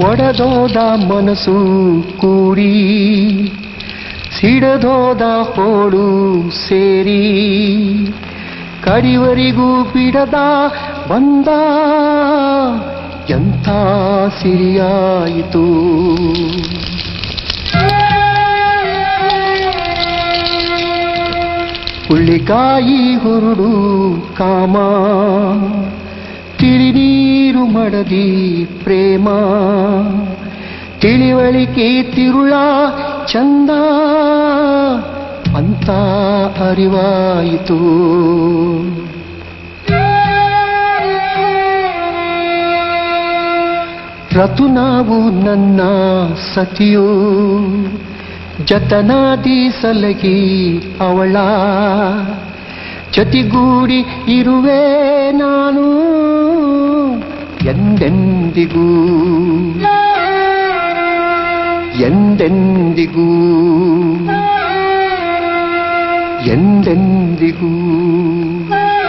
ಒಡೆದೋದ ಮನಸ್ಸು ಕೂಡಿ ಸಿಡದೋದ ಹೋಳು ಸೇರಿ ಕಡಿವರಿಗೂ ಬಿಡದ ಬಂದ ಎಂಥ ಸಿರಿಯಾಯಿತು ಹುಳ್ಳಿಕಾಯಿ ಹುರುಡು ಕಾಮ ತಿಳಿನೀರು ಮಡದಿ ಪ್ರೇಮ ತಿಳಿವಳಿಕೆ ತಿರುಳ ಚಂದ ಅಂತ ಅರಿವಾಯಿತು ರತು ನಾವು ನನ್ನ ಸತಿಯೋ ಜತನಾದಿ ಸಲಗಿ ಅವಳ ಜತಿಗೂಡಿ ಇರುವೆ ನಾನು ಎಂದೆಂದಿಗೂ ಎಂದೆಂದಿಗೂ ಎಂದೆಂದಿಗೂ